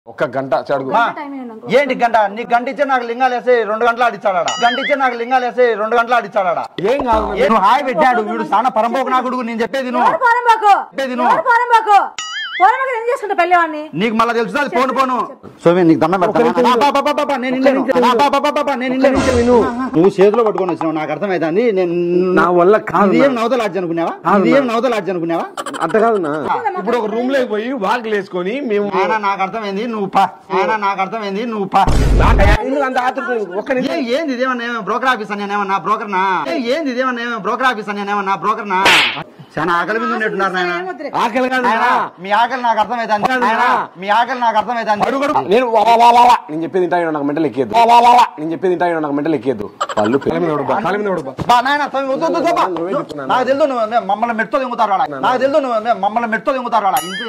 ఒక్క గంట చడుగు మా, టైం ఏంటి అనుకో. ఏంటి గంట నీ గంట ఇచ్చే నాకు లింగాలు వేసి రెండు గంటలు ఆడిచ్చాడా గంట ఇచ్చే నాకు లింగాలు వేసి రెండు గంటలు ఆడిచ్చాడా ఏం కాదు నువ్వు హాయ్ పెట్టాడు వీడు సాన పరంపోకు నా కొడుకు నేను చెప్పేది నువ్వు ఎవరు పోరంబాకు చెప్పేది నువ్వు. ఎవరు పోరంబాకు పోరంబాకు ఏం చేసుకుంటా పెళ్ళేవాడిని నీకు మళ్ళీ తెలుస్తుంది పోను పోను సోమి నీకు దండం పెడతాను ఆ, బా, బా, బా, బా, బా, నేను ఇల్లేను. ఆ, బా, బా, బా, బా, బా, నేను ఇల్లేను. నువ్వు చేతిలో పట్టుకొని వచ్చినావు నాకు అర్థమైంది నేను నా వల్ల కాదు ఇది ఏం నవతలు ఆడ్జి అనుకున్నావా ఇది ఏం నవతలు ఆడ్జి అనుకున్నావా అంత కాదు నా ఇప్పుడు ఒక రూమ్ లోకి పోయి వాకిలు వేసుకొని మేము ఆయన నాకు అర్థమైంది నువ్వు పా ఆయన నాకు అర్థమైంది నువ్వు పా నాకు ఎందుకు అంత ఆతృత ఒక్క నిమిషం ఏ- ఏంది ఇదేమన్నా బ్రోకర్ ఆఫీస్ అని నేనేమన్నా బ్రోకర్నా ఏ, ఏంది ఇదేమన్నా బ్రోకర్ ఆఫీస్ అని నేనేమన్నా బ్రోకర్నా చాలా ఆకలి మీద ఉన్నట్టున్నారు నాయన ఆకలి కాదు ఆయన, నా. మీ ఆకలి నాకు అర్థమైంది ఆయన మీ ఆకలి నాకు అర్థమైంది అడుగు అడుగు. నేను వా వా వా వా వా. నేను చెప్పేది ఇంటా నాకు మెంటల్ ఎక్కేది వా వా వా వా. నేను చెప్పేది ఇంటా నాకు మెంటల్ ఎక్కేది పళ్ళు కాలి మీద పడు బా, కాలి మీద పడు బా. బా నాయన స్వామి, వద్దు, వద్దు, వద్దు, బా. నువ్వే చెప్తున్నాను. నాకు తెలుసు నువ్వు మే- మమ్మల్ని మెట్టుతో దింగుతారు వాడ నాకు తెలుసు నువ్వు మే- మమ్మల్ని మెట్టుతో దింగుతారు వాడ ఇంతే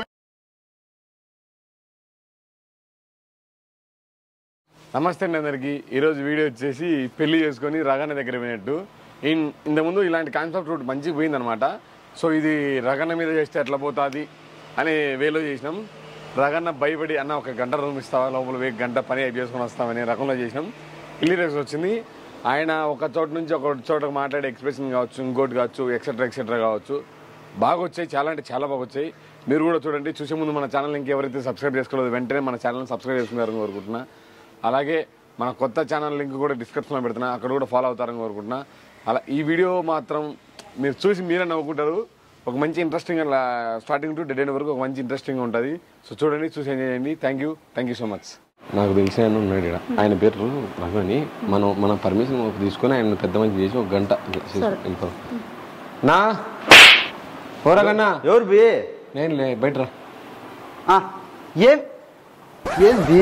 నమస్తే అండి అందరికి ఈరోజు వీడియో వచ్చేసి పెళ్లి చేసుకొని రగన్న దగ్గర పోయినట్టు ఇన్ ఇంతకుముందు ఇలాంటి కాన్సెప్ట్ రూట్ మంచిగా పోయిందనమాట సో ఇది రగన్న మీద చేస్తే ఎట్లా పోతుంది అనే వేలో చేసినాం రగన్న భయపడి అన్న ఒక గంట రూమ్ ఇస్తావా లోపల పోయి గంట పని అయిపోయి చేసుకొని వస్తామనే రకంలో చేసినాం ఇల్లు రేస్ వచ్చింది ఆయన ఒక చోట నుంచి ఒక చోట మాట్లాడే ఎక్స్ప్రెషన్ కావచ్చు ఇంకోటి కావచ్చు ఎక్సెట్రా ఎక్సెట్రా కావచ్చు బాగా వచ్చాయి చాలా అంటే చాలా బాగా వచ్చాయి మీరు కూడా చూడండి చూసే ముందు మన ఛానల్ ఇంకెవరైతే సబ్స్క్రైబ్ చేసుకోలేదు వెంటనే మన ఛానల్ సబ్స్క్రైబ్ చేసుకున్నారని కోరుకుంటున్నా అలాగే మన కొత్త ఛానల్ లింక్ కూడా డిస్క్రిప్షన్లో పెడుతున్నా అక్కడ కూడా ఫాలో అవుతారని కోరుకుంటున్నా అలా ఈ వీడియో మాత్రం మీరు చూసి మీరే నవ్వుకుంటారు ఒక మంచి interesting starting to dead end వరకు ఒక మంచి ఇంట్రెస్టింగ్ ఉంటుంది సో చూడండి చూసి ఎంజాయ్ చేయండి thank you thank you so much నాకు తెలిసిన ఆయన ఉన్నాడు ఈడ. ఆయన పేరు రఘు అని మనం మన పర్మిషన్ తీసుకొని ఆయన పెద్ద మంచి చేసి ఒక గంట వెళ్ళిపోతాం నా ఓరగన్నా ఎవరు బి నేను లే బయట రా ఆ, ఏం ఏంది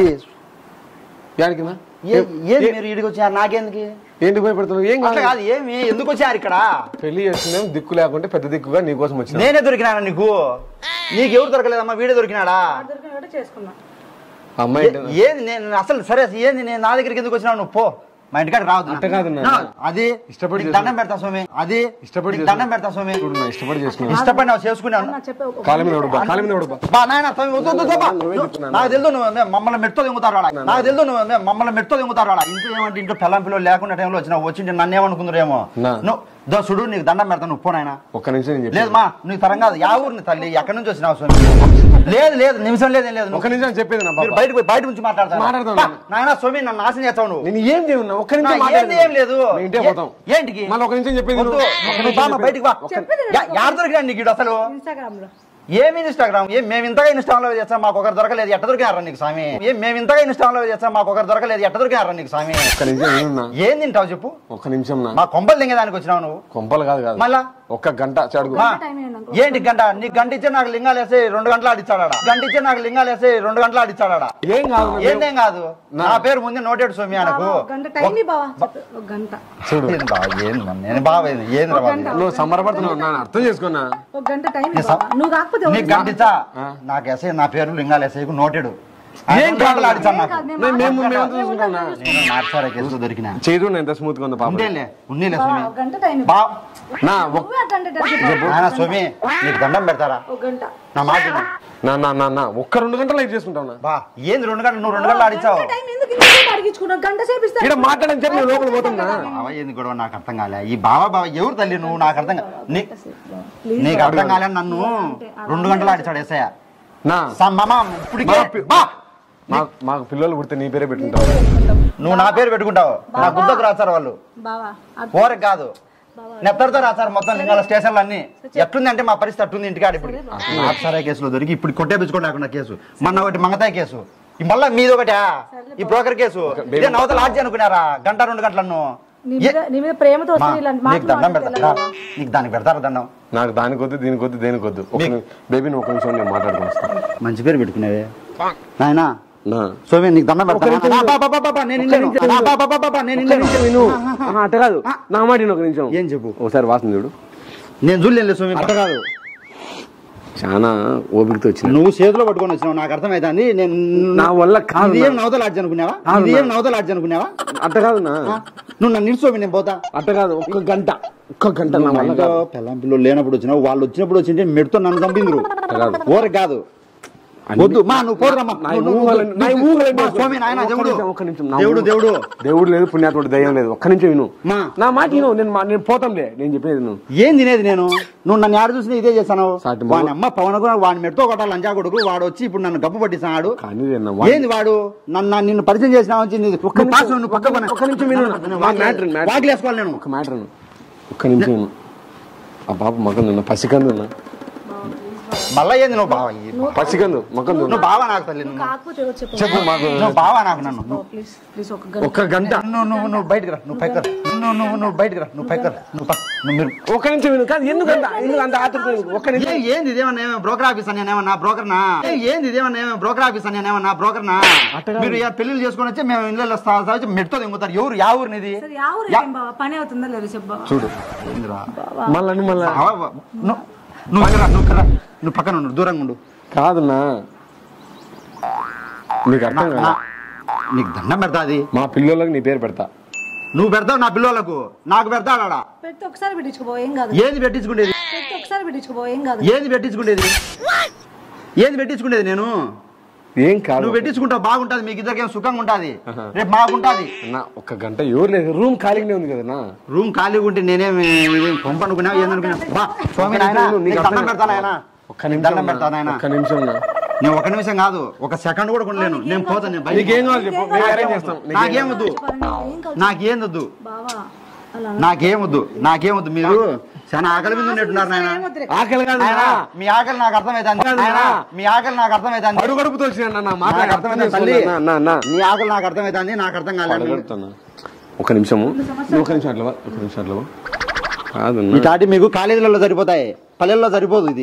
యాడికి నా? ఏ- ఏంది మీరు ఇడికి వచ్చారు నాకెందుకు ఏంటి భయపడుతున్నావు ఏం అట్లా కాదు కాదు ఏమి ఎందుకు వచ్చారు ఇక్కడ పెళ్లి చేస్తున్నాం దిక్కు లేకుంటే పెద్ద దిక్కుగా నీకోసం వచ్చిన నేనే దొరికినానా నీకు నీకు ఎవరు దొరకలేదమ్మా వీడే దొరికినాడా దొరికిన ఒకటి చేసుకున్నా అమ్మాయి ఏ- ఏంది నేను అసలు సరే అసలు ఏంది నేను నా దగ్గరికి ఎందుకు వచ్చినావు నువ్వు పో మా ఇంటికాడ రావద్దు అంట కాదు నాన్న. నా, అది ఇష్టపడి నీకు దండం పెడతా స్వామి అది ఇష్టపడి నీకు దండం పెడతా స్వామి చూడు నా ఇష్టపడి చేసుకున్నాను ఇష్టపడి నువ్వు చేసుకున్నాను నా చెప్పే ఒక- కాళ్ళ మీద పడు బా, కాళ్ళ మీద పడు బా. బా నాయన స్వామి వద్దు వద్దు, వద్దు, బా. నువ్వే చెప్తున్నాను. నాకు తెలుసు నువ్వు మే- మమ్మల్ని మెట్టుతో దింగుతారు వాడ నాకు తెలుసు నువ్వు మే- మమ్మల్ని మెట్టుతో దింగుతారు వాడ ఇంట్లో ఏమంటే ఇంట్లో పెళ్ళం పిల్లలు లేకుండా టైంలో వచ్చినా వచ్చి నన్ను ఏమనుకుందరేమో నా. నువ్వు దో చూడు నీకు దండం పెడతా నువ్వు పోనాయన ఒక్క నిమిషం నేను లేదు చెప్పేది మా నీకు తరం కాదు యా ఊరిని తల్లి ఎక్కడి నుంచి వచ్చినావు స్వామి లేదు లేదు నిమిషం లేదు ఏం లేదు ఒక్క నిమిషం చెప్పేది నా మీరు పాప బయట పోయి బయట నుంచి మాట్లాడతారు మాట్లాడదాం. నాయన స్వామి నన్ను నాశనం చేస్తావు నువ్వు నేను ఏం చేయను ఒక్క నా నిమిషం ఏంది మాట్లాడను. ఏం లేదు నేను ఇంటికి ఏ- పోతాం ఏంటికి మళ్ళీ ఒక నిమిషం చెప్పేది వద్దు. నువ్వు. ఒక్క నువ్వు నిమిషం బా, మా చెప్పేది. బయటికి బా చెప్పేది యా- యాడ దొరికినా నీకు ఈడు అసలు ఇన్స్టాగ్రామ్ లో ఏమి ఇన్స్టాగ్రామ్ ఏం మేము ఇంతగా ఇన్స్టాగ్రామ్ లో చేస్తాం మాకు ఒకరు దొరకలేదు ఎట్ట దొరికినారా నీకు స్వామి ఏం మేము ఇంతగా ఇన్స్టాగ్రామ్ లో చేస్తాం మాకు ఒకరు దొరకలేదు ఎట్ట దొరికినారా నీకు స్వామి ఒక్క నిమిషం ఏమన్నా ఏం తింటావు చెప్పు ఒక్క నిమిషం నా మా కొంపలు దింగేదానికి వచ్చినావు నువ్వు కొంపలు కాదు కాదు మళ్ళా ఒక్క గంట చడుగు మా, టైం ఏంటి అనుకో. ఏంటి గంట నీకు గంట ఇచ్చే నాకు లింగాలు వేసి రెండు గంటలు ఆడిచ్చాడా గంట ఇచ్చే నాకు లింగాలు వేసి రెండు గంటలు ఆడిచ్చాడా ఏం కాదు నా ఏందేం కాదు నా పేరు ముందే నోటెడ్ స్వామి అనకు బావా, ఒక గంట టైం ని బావా చెప్పు, ఒక గంట ఏంది బావ, ఏంది మన- నేను బావ ఏంది ఏంది రా బాబు? నువ్వు సంబరపడుతున్నావు నా అర్థం చేసుకున్నా ఒక గంట టైం ని బావా. నువ్వు కాకపోతే ఎవరు నీకు గంట ఇచ్చా నాకు ఎస్ఐ నా పేరు లింగాలు ఎస్ఐకు నోటెడు ఏం కాదు ఆడిచ్చాను నాకు కాదు, నేను మేము మేము మేము మాట్లాడతా. చూసుకుంటున్నా నేను మార్చారా కేసులో దొరికినా చేదు ఎంత స్మూత్ గా ఉంది పాప ఉండేలే ఉన్నీలే బావా, స్వామి ఒక గంట టైం ని బా నా ఒక్- నువ్వే అట్లా అంటే చెప్పు. నాయన స్వామి నీకు దండం పెడతారా ఒక గంట నా మాట విను. నా నా నా నా ఒక్క రెండు గంటలు లైట్ చేసుకుంటావు నా బా ఏంది రెండు గంటలు నువ్వు రెండు గంటలు ఆడిచ్చావు గంట టైం ఎందుకు ఇంతసేపు అడిగించుకున్నావు గంట సేపు ఇస్తా ఇక్కడ మాట్లాడని చెప్పి నేను లోపల పోతున్నా బావ ఏంది గొడవ నాకు అర్థం కాలే ఈ బావ బావ ఎవరు తల్లి నువ్వు నాకు అర్థం కా- నీ- ప్లీజ్ నీకు అర్థం కాలే నన్ను రెండు గంటలు ఆడిచాడు ఎస్ఐ నా మామ ఇప్పటికే మా పి- బా మా- మాకు పిల్లలు పుడితే నీ పేరే పెట్టుకుంటావు నువ్వు నా పేరు పెట్టుకుంటావు నా గుద్దకు రాచారు వాళ్ళు బావా అట్- ఓరకు కాదు నెత్తడితో రాచారు మొత్తం లింగాల స్టేషన్లు అన్ని ఎట్లుంది అంటే మా పరిస్థితి అట్టుంది ఇంటికాడ ఇప్పుడు ఆప్సారా కేసులో దొరికి ఇప్పుడు కొట్టేపించుకోండి లేకుండా కేసు మొన్న ఒకటి మంగతాయి కేసు ఈ మళ్ళా మీది ఒకటా ఈ బ్రోకర్ కేసు ఇదే నవత లాడ్జి అనుకున్నారా గంట రెండు గంటలను నీ మీద నీ మీద ప్రేమతో మా, వస్తే ఇలాంటి నీకు మాటలు దండం మాట్లాడితే పెడతారా ఎలా? నీకు దానికి పెడతారా దండం నాకు దానికి వద్దు దీనికి వద్దు దేనికి వద్దు ఒక ని- బేబీ నువ్వు ఒక నిమిషం నేను మాట్లాడుకుని వస్తాను మంచి పేరు పెట్టుకునేవే నాయనా నా సోమే నీకు దండం పెడతారా ఆ, బా, బా, బా, బా, బా, నేను ఇల్లేను. ఆ, బా, బా, బా, బా, బా, నేను ఇల్లేను. విను అట్ట కాదు నా మాట విను ఒక నిమిషం ఏం చెప్పు ఒకసారి వాసన చూడు నేను చూడలేదు సోమి అట్ట కాదు చాలా ఓపికతో వచ్చిన నువ్వు చేతిలో పట్టుకొని వచ్చినావు నాకు అర్థమైంది నేను నా వల్ల కాదు ఇది ఏం నా. నవత లాడ్జి అనుకున్నావా కాదు ఇది నా. ఏం నవత లాడ్జి అనుకున్నావా అట్ట కాదు నా నువ్వు నన్ను నిల్చోమి నేను పోతా అట్ట కాదు ఒక్క గంట ఒక్క గంట నా మా వల్ల ఇంట్లో కాదు. పెళ్ళాం పిల్లలు లేనప్పుడు వచ్చినావు వాళ్ళు వచ్చినప్పుడు వచ్చింటే మెడుతో నన్ను చంపిండ్రు కాదు. ఊరికి కాదు వద్దు మా నువ్వు పోదురమ్మా నా నువ్వు- నువ్వు- ఊహలని- నా ఊహలని మా చేసుకో. స్వామి నాయన ఒక్క దేవుడు నిమిషం, ఒక్క నిమిషం. నా దేవుడు ఊహ- దేవుడు దేవుడు లేదు పుణ్యాత్ముడు దయ్యం లేదు ఒక్క నిమిషం విను మా. నా మాట విను నేను మా- నేను పోతాంలే నేను చెప్పేది నువ్వు ఏం తినేది నేను నువ్వు నన్ను ఆడ చూసినా ఇదే చేశాను సాటి మా- వాని అమ్మ పవన్ కూడా వాడిని మెడతో కొట్టాలి లంచా కొడుకు వాడు వచ్చి ఇప్పుడు నన్ను గప్పు పట్టిస్తున్నాడు కానీ నేను వా- ఏంది వాడు నన్ను నన్ను నిన్ను పరిచయం చేసిన వచ్చింది ఒక్క నిమిషం, ఒక్క నిమిషం, ఒక్క నిమిషం విను. మా matter, matter. వాకిలు వేసుకోవాలి నేను ఒక మ్యాటర్ విను. ఒక్క నిమిషం విను. ఆ పాప మగం ఉన్నా పసికందు ఉన్నా మళ్ళా ఏంది నువ్వు బావ పసికందు మగం నువ్వు బావా నాకు తల్లి నువ్వు కాకపోతే ఎవరు చెప్పు చెప్పు మాకు నువ్వు బావా నాకు నన్ను నువ్వు- ప్లీజ్ ప్లీజ్ ఒక గంట ఒక్క గంట నువ్వు నువ్వు నువ్వు బయటకు రా నువ్వు పైకి రా నువ్వు నువ్వు నువ్వు బయటకు రా నువ్వు పైకి రా నువ్వు పా. నువ్వు మీరు ఒక్క నిమిషం విను కాదు ఎందుకు అంత ఎందుకు అంత ఆతృత ఎందుకు? ఒక్క నిమిషం ఏ ఏంది ఇదేమన్నా ఏమో బ్రోకర్ ఆఫీస్ అని నేనేమన్నా బ్రోకర్నా ఏ ఏంది ఇదేమన్నా ఏమో బ్రోకర్ ఆఫీస్ అని నేనేమన్నా బ్రోకర్నా మీరు ఏ పెళ్లిళ్ళు చేసుకొని వచ్చి మేము ఇళ్ళలో వచ్చి మెట్టుతో దింగుతారు ఎవరు యా ఊరిని ఇది సరే యా ఊరు ఏం బావ పని అవుతుందా లేదు చెప్పు బావ చూడు ఏందిరా? మళ్ళా నువ్వు మళ్ళా బావ, బావ, నువ్వు నువ్వు పక్కన రా, నువ్వు ఇక్కడ రా. నువ్వు పక్కన ఉండు దూరంగా ఉండు కాదున్నా నీకు అర్థం నా- కాదు నా- నీకు దండం పెడతా అది మా పిల్లలకు నీ పేరు పెడతా నువ్వు పెడతావు నా పిల్లలకు నాకు పెడతాడా పెడితే ఒకసారి పెట్టించుకోబో ఏం కాదు ఏది పెట్టించుకునేది పెడితే ఒకసారి పెట్టించుకోబో ఏం కాదు ఏది పెట్టించుకునేది ఏది పెట్టించుకునేది నేను ఏం కాదు నువ్వు పెట్టించుకుంటావు బాగుంటది మీకు ఇద్దరికి సుఖంగా ఉంటది రేపు బాగుంటది అన్నా ఒక్క గంట ఎవరు లేదు రూమ్ ఖాళీగానే ఉంది కదన్నా రూమ్ ఖాళీగా ఉంటే నేనేం పంపనుకున్నా ఏందనుకున్నా బా స్వామి నాయనా, నీకు నీకు అర్థం దండం పెడతాను ఆయన ఒక్క నిమిషం దండం పెడతాను ఆయన ఒక్క నిమిషం ఉన్నా. నేను ఒక నిమిషం కాదు ఒక సెకండ్ కూడా కొనలేను నేను పోతాను నేను బయటికి. నీకేం కావాలి చెప్పు మేము అరేంజ్ చేస్తాం నీకేం నాకేం వద్దు ఏం కాదు నాకేం వద్దు బావా అలా నాకేం వద్దు నాకేం వద్దు మీరు చాలా ఆకలి మీద ఉన్నట్టున్నారు నాయన ఏం వద్దులే. ఆకలి కాదు నాయనా, మీ ఆకలి నాకు అర్థమైంది నాయనా, మీ ఆకలి నాకు అర్థమైంది అడుగు గడుపుతో వచ్చిన నా మాట నాకు అర్థమైంది అర్థం తల్లి చేసుకో నా, నా, నా. నీ ఆకలి నాకు అర్థమైంది నాకు అర్థం కాలేదు అడగడుగుతున్నా. ఒక నిమిషము నువ్వు ఒక నిమిషం అట్లా వా, ఒక నిమిషం అట్లా వా. కాదన్నా ఈ తాటి మీకు కాలేజీలలో సరిపోతాయి పల్లెల్లో సరిపోదు ఇది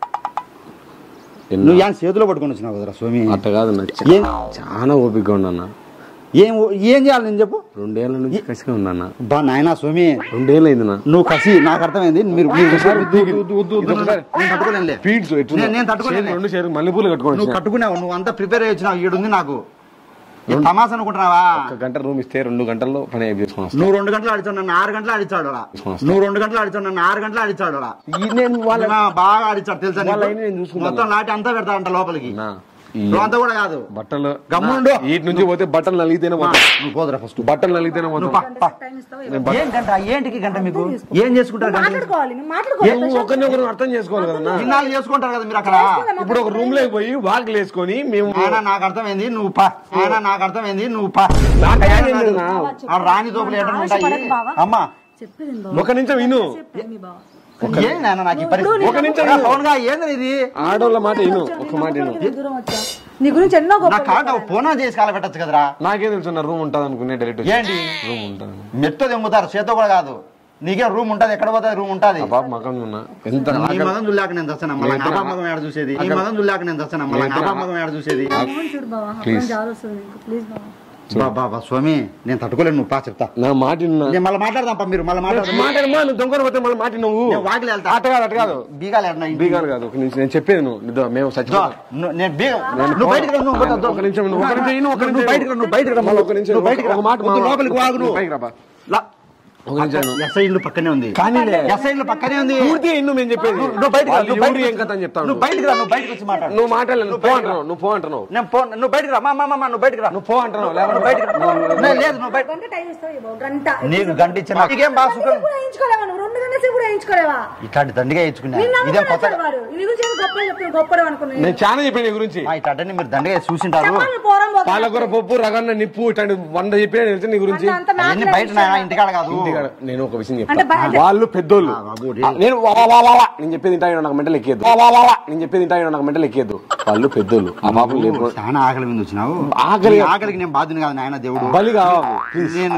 ఎన్నో- నువ్వు యాన్ చేతిలో పట్టుకొని వచ్చినావు కదరా స్వామి అట్ట కాదన్నా ఏం? చాలా ఓపికగా ఉండన్నా ఏం ఏం చేయాలి నేను చెప్పు రెండేళ్ల నుంచి కసిగా ఉందన్నా బా నాయనా స్వామి రెండేళ్ళు అయింది నా నువ్వు కసి నాకు అర్థమైంది మీరు మీరు వద్దు, వద్దు, వద్దు, వద్దు, వద్దు, ఇదొకసారి. నేను తట్టుకోలేనులే ఫీడ్స్ నేను- నేను తట్టుకోలేను. రెండు చేరు మల్లెపూలు కట్టుకొని నువ్వు వచ్చిన. కట్టుకున్నావు నువ్వు అంతా ప్రిపేర్ అయ్యి వచ్చినావు ఈడుంది నాకు ఇది తమాసా అనుకుంటున్నావా ఒక గంట రూమ్ ఇస్తే రెండు గంటల్లో పని అయిపోయి నువ్వు రెండు గంటలు ఆడిచాడు నన్ను ఆరు గంటలు ఆడిచాడు రా. నువ్వు రెండు గంటలు ఆడిచాడు నన్ను ఆరు గంటలు ఆడిచాడు రా. నేను వాళ్ళ నా బాగా ఆడిచాడు తెలుసా నీకు? వాళ్ళ అయినా నేను చూసుకుంటాను. మొత్తం లాటి అంతా పెడతాడంట లోపలికి నా, ఈ నువ్వు అంతా కూడా కాదు బట్టలు గమ్మునుండు. వీటి నుంచి పోతే బట్టలు నలిగితేనే మా, పోతాం నువ్వు పోదురా ఫస్ట్ బట్టలు నలిగితేనే పోతాం టైం ఇస్తావా ఏం గంట ఏంటికి గంట మీకు ఏం చేసుకుంటారు గంట మాట్లాడుకోవాలి మేము మాట్లాడుకోవాలి నువ్వు ఒకరిని ఒకరు అర్థం చేసుకోవాలి కదా ఇన్నాళ్ళు చేసుకుంటారు కదా మీరు అక్కడ ఇప్పుడు ఒక రూమ్ లోకి పోయి వాకిలు వేసుకొని మేము ఆయన నాకు అర్థమైంది నువ్వు పా ఆయన నాకు అర్థమైంది నువ్వు పా నాకు ఏం లేదు నా. ఆ రాణి తోపులు ఎక్కడ ఉంటాయి అమ్మా చెప్పేది బావ ఒక నిమిషం విను చెప్పేది మీ బావ ఏం నాయన నాకు ఈ పరిస్థితి ఒక నిమిషం రా, పవన్ గా ఏంది ఇది ఆడోళ్ళ మాట విను ఒక మాట విను నేను దూరం వచ్చా నీ గురించి ఎన్నో నా గొప్ప కాట ఫోనా చేసి కాల పెట్టచ్చు కదరా నాకేం తెలుసు నా రూమ్ ఉంటుంది అనుకునే డైరెక్ట్ ఏంటి రూమ్ ఉంటుంది మెత్త తెంగుతారు చేతో కూడా కాదు నీకే రూమ్ ఉంటది ఎక్కడ పోతుంది రూమ్ ఉంటది ఆ పాప మకం ఉన్నా ఎంత నీ మగం చుల్లాక నేను చస్తాను మళ్ళీ నా పాప మగం ఏడ చూసేది నీ మగం చుల్లాక నేను చస్తాను మళ్ళీ నా పాప మగం ఏడ చూసేది మొహం చూడు బావ అప్పుడు జాలి వస్తుంది ప్లీజ్ బావ బా బా బా స్వామి నేను తట్టుకోలేను నువ్వు పా చెప్తా నా మాట విన్నా నేను మళ్ళీ మాట్లాడదాం పా మీరు మళ్ళీ మాట్లాడదాం మాట్లాడమా నువ్వు దొంగలు పోతే మళ్ళీ మాట నువ్వు నేను వాకిలి వెళ్తా అట్ట కాదు అట్ట కాదు బీగాలు ఏడనా ఇంటికి? బీగాలు కాదు ఒక నిమిషం నేను చెప్పేది నువ్వు నిద్ర మేము దో, సచ్చిపోతాం ను- నేను బీగ నువ్వు బయటికి రా, నువ్వు బయట- దో. ఒక నిమిషం నువ్వు ఒక నిమిషం విను, ఒక నిమిషం నువ్వు బయటికి రా, నువ్వు బయటికి రా, మళ్ళీ ఒక నిమిషం నువ్వు బయటికి రా. ఒక మాట వద్దు, లోపలికి వాగు నువ్వు. పైకి రాబా లా- ఒక నిమిషం విను. ఎస్ఐ ఇల్లు పక్కనే ఉంది కానీలే. ఎస్ఐ ఇల్లు పక్కనే ఉంది పూర్తి ఇన్ను మేము చెప్పేది నువ్వు బయటికి రా, వాళ్ళు నువ్వు ఎవరు బయటికి ఏం కథ అని చెప్తాను నువ్వు బయటికి రా నువ్వు బయటికి వచ్చి మాట్లాడు నువ్వు మాట్లాడలేదు నువ్వు పో అంటున్నావు నువ్వు పో అంటున్నావు నేను పో నువ్వు బయటికి రా మా మా, మా, మా, నువ్వు బయటికి రా నువ్వు పో అంటున్నావు లేకపోతే నువ్వు బయటికి రా నేను లేదు నువ్వు బయట గంట టైం ఇస్తావు బావ గంట నీకు గంట ఇచ్చిన నీకేం బాగా సుఖం కూడా వేయించుకోలేవా నువ్వు రెండు గంటల సేపు కూడా వేయించుకోలేవా ఇట్లాంటి దండిగా ఇచ్చుకున్నా నిన్ను ఇదేం నమ్ముకుని కొత్త వచ్చాడు వాడు నీ గురించి ఏదో గొప్ప చెప్పి గొప్పడు అనుకున్నాను నేను చాలా చెప్పాను నీ గురించి మా ఇట్లాంటిని మీరు దండిగా చూసింటారు చెప్పాలి పోరం పోతాం. పాలకూర పప్పు రగన్న నిప్పు ఇట్లాంటి వంద చెప్పినా తెలుసు నీ గురించి అంత అంత అవన్నీ మ్యాటర్ బయట నా ఇంటికాడ కాదు ఇంటికాడ నేను ఒక విషయం అంటే చెప్తాను బయట- వాళ్ళు పెద్దోళ్ళు ఆ, బాబు, రే. ఆ, నేను వా వా వా వా వా. నేను చెప్పేది ఇంటా నాకు మెంటలు ఎక్కేది వా వా వా వా. నేను చెప్పేది ఇంటా నాకు మెంటలు ఎక్కేది వాళ్ళు పెద్దోళ్ళు ఆ పాపం లేపు చాలా ఆకలి మీద వచ్చినావు ఆకలి- నీ ఆకలికి నేను బాధ్యుని కాదు నాయన దేవుడు బలి కావాలి నేను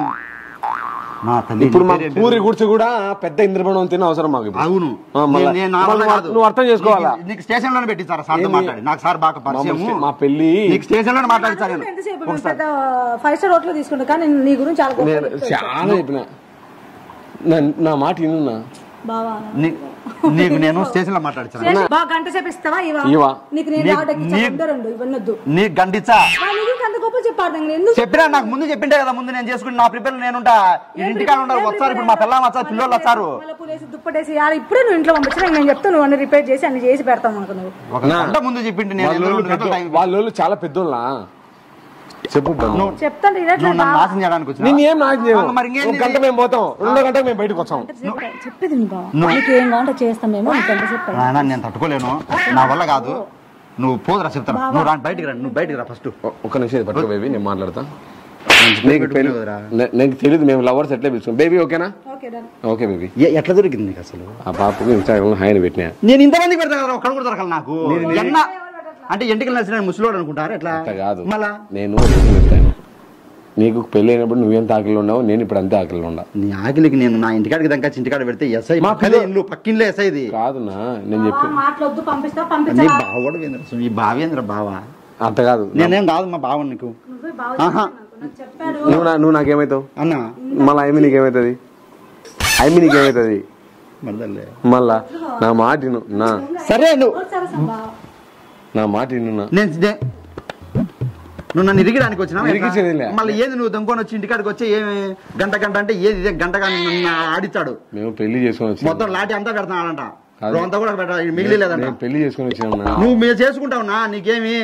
నా తల్లి ఇప్పుడు మా నీ పేరు- పూరి గుడిచి కూడా పెద్ద ఇంద్రభవనం తిన్న అవసరం మాకు ఇప్పుడు. అవును ఆ, మళ్ళా- నేను- నేను నా మళ్ళా వల్ల నువ్వు కాదు. నువ్వు అర్థం చేసుకోవాలా నీకు- నీకు స్టేషన్ లోనే పెట్టించారా సార్తో ఏంది? మాట్లాడి నాకు సార్ బాగా పరిచయం మా- మా పెళ్లి నీకు స్టేషన్ లోనే మాట్లాడించారు నేను. ఎంతసేపు మేము పెద్ద ఫైవ్ స్టార్ హోటల్ తీసుకుంటా కానీ నీ గురించి చాలా గొప్ప నేను చాలా చెప్పిన నా- నా మాట వినున్నా బావా నీ- నీకు నేను స్టేషన్ లో మాట్లాడించాను బాగా గంట సేపు ఇస్తావా ఇవా ఇవా. నీకు నేను నీ- ఆర్డర్ నీ- రెండు రెండు ఇవన్నీ వద్దు నీకు గండిచ్చా ఆ, నీకు నీకు అంత గొప్ప చెప్పాడు నేను ఎందుకు చెప్పినా నాకు ముందు చెప్పింటే కదా ముందు నేను చేసుకుని నా ప్రిపేర్ నేనుంటా ఈ ఇంటికాడ ఉండరు వస్తారు ఇప్పుడు మా పిల్లలు వస్తారు పిల్లలు వస్తారు మళ్ళీ పూలేసి దుప్పటేసి ఆడ ఇప్పుడే నువ్వు ఇంట్లో పంపించిన నేను చెప్తాను నువ్వు అన్ని రిపేర్ చేసి అన్ని చేసి పెడతావు మనకు నువ్వు ఒక గంట ముందు చెప్పింటే నేను వాళ్ళోళ్ళు రెండు గంటలు పెద్ద- టైం వాళ్ళోళ్ళు చాలా పెద్దోళ్ళ చెప్పు బ్రహ్మ. చెప్తాను నువ్వు వినట్లేదు నన్ను బావ. నాశనం చేయడానికి వచ్చినా? నేను ఏం నాకు చేయను. మరి ఇంకేంది? ఒక గంట మేము పోతాం రెండో గంటకు మేము బయటకు వచ్చాం చెప్ప- చెప్పేది నీ బావ నీకు ఏం కావాలంటే చేస్తాం మేము నీకు ఎంత చెప్పాను నాయనా నేను తట్టుకోలేను నా వల్ల కాదు నువ్వు పోదురా చెప్తాను నువ్వు రా బయటికి రా నువ్వు బయటికి రా ఫస్ట్ ఒ- ఒక్క నిమిషం ఇది పట్టుకో బేబీ నేను మాట్లాడతా నీకు పెట్టుకునే తెలి- వదిరా. నే- నీకు తెలియదు మేము లవర్స్ ఎట్లా పిలుచుకోం బేబీ ఓకేనా ఓకే డన్ ఓకే బేబీ ఎట్లా దొరికింది నీకు అసలు ఆ పాపకు ఇన్స్టాగ్రామ్ హాయ్ అని పెట్టినా నేను ఇంతమందికి పెడతా కదా ఒక్కడ కూడా దొరకాలి నాకు ఎన్న అంటే ఎంటికలు నచ్చిన ముసలోడు అనుకుంటారు ఎట్లా అట్లా కాదు మళ్ళా నేను ఒక విషయం చెప్తాను నీకు పెళ్ళి అయినప్పుడు నువ్వెంత ఆకలి ఉన్నావు నేను ఇప్పుడు అంతే ఆకలి ఉండా నీ ఆకలికి నేను నా ఇంటికాడికి దాకా ఇంటికాడ పెడితే ఎస్ఐ మా పిల్ల ఇల్లు పక్కింట్లో ఎస్ఐ ఇది కాదునా నేను చెప్పి మాట్లాడొద్దు పంపిస్తా నీ పంపించా బావోడు వేంద్ర ఈ బావేంద్ర బావా అంత కాదు నేనేం కాదు మా బావ నీకు నువ్వే బావ ఆహా నాకు చెప్పాడు నువ్వు నా- నువ్వు నాకేమవుతావు అన్న మళ్ళీ ఐమి నీకేమవుతుంది ఐమి నీకేమవుతుంది మరదల్లే మళ్ళా నా మాట విను నా సరే నువ్వు సరే సరే బావ నా మాట విను నా నేను నే- నువ్వు నన్ను ఇరిగడానికి వచ్చినా ఇరిగించేదిలే. మళ్ళీ ఏది నువ్వు దొంగకొని వచ్చి ఇంటికాడికి వచ్చి ఏమి గంట గంట అంటే ఏది ఇదే గంట గంట నన్ను ఆడిస్తాడు మేము పెళ్లి చేసుకొని వచ్చి మొత్తం లాటి అంతా పెడతాడంట కాదు. అంతా కూడా పెట్ట మిగిలి లేదంట నేను పెళ్లి చేసుకొని వచ్చినా నువ్వు మీరు చేసుకుంటావునా నీకేమి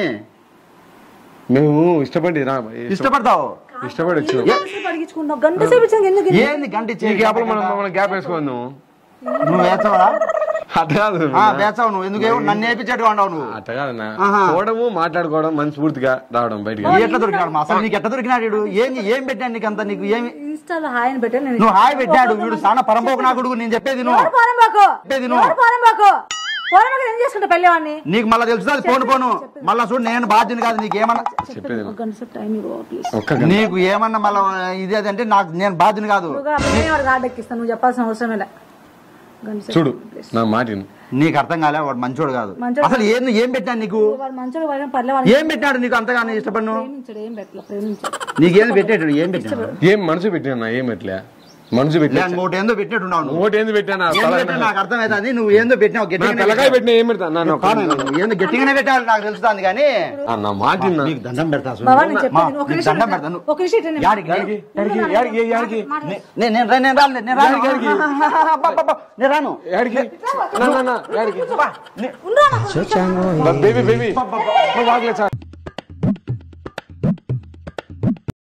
మేము ఇష్టపడి రా ఇష్టపడతావు ఇష్టపడి వచ్చినాం గంట సేపు అడిగించుకుంటావు గంట సేపు ఇచ్చాను ఎందుకు ఏంది గంట ఈ ఇచ్చి గ్యాప్ లో మనం మనం గ్యాప్ వేసుకోవాలి నువ్వు నువ్వు వేస్తావా అట్ట కాదు ఆ, వేస్తావు నువ్వు ఎందుకు ఏమో నన్ను వేపించేట్టు ఉండవు నువ్వు అట్ట కాదన్నా ఆహా. చూడము మాట్లాడుకోవడం మనస్ఫూర్తిగా రావడం బయటికి ఎట్లా దొరికినాడు మా అసలు నీకు ఎట్లా దొరికినాడు వీడు? ఏం ఏం పెట్టాడు నీకు అంత నీకు ఏమి ఇన్స్టాలో హాయ్ అని పెట్టాను నేను నువ్వు హాయ్ పెట్టాడు వీడు సానా పరంపోకు నా కొడుకు నేను చెప్పేది నువ్వు ఎవరు పోరంబాకు చెప్పేది నువ్వు. ఎవరు పోరంబాకు పోరంబాకు ఏం చేసుకుంటా పెళ్ళేవాడిని నీకు మళ్ళీ తెలుస్తుంది పోను పోను మళ్ళా చూడు నేను బాధ్యత కాదు నీకు ఏమన్నా చెప్పేది ఒక గంట సేపు టైం ఇవ్వ ప్లీజ్ ఒక్క గంట నీకు ఏమన్నా మళ్ళీ ఇది అది అంటే నాకు నేను బాధ్యత కాదు నువ్వుగా నేను వాడు కార్డు ఎక్కిస్తాను నువ్వు చెప్పాల్సిన అవసరం లే గంట సేపు చూడు నా మాట విను నీకు అర్థం కాలే వాడు మంచోడు కాదు మంచోడు అసలు ఏం ఏం పెట్టాడు నీకు వాడు మంచిగా వాడిన పర్లే వాడిని ఏం పెట్టాడు నీకు అంతగానే ఇష్టపడిను ప్రేమించాడు ఏం పెట్టలే ప్రేమించాడు నీకేం పెట్టాడు ఏం పెట్టాడు ఏం మనసు పెట్టినా ఏం ఎట్లా మనసు పెట్టినా ఇంకోటి ఏందో పెట్టినట్టు ఉన్నావు నువ్వు ఓటు ఏంది పెట్టానా ఏందో పెట్టాడు నాకు అర్థమవుతుంది నువ్వు ఏందో పెట్టినావు నా గట్టిగానే తలకాయ పెట్టావు. పెట్టినా ఏం పెడతా నన్ను ఒక్క- కాదు, నువ్వు ఏందో గట్టిగానే పెట్టాలి నాకు తెలుస్తుంది కానీ ఆ, నా మాట విన్నా నీకు దండం పెడతా చూడు. బావా నేను మా, చెప్పేది ఒక నీకు నిమిషం దండం పెడతాను ఒక నిమిషం ఇటు నేను యాడికి? యాడికి? యాడికి? యాడికి? యాడికి? నే- నేను నేను రా- నేను రాను నేను రాను యాడికి? అబ్బబ్బబ్బ, నేను రాను యాడికి నా, నా, నా, యాడికి? నే- ఉండరా నాకు? బేబీ బేబీ నువ్వు వాగలే చాలు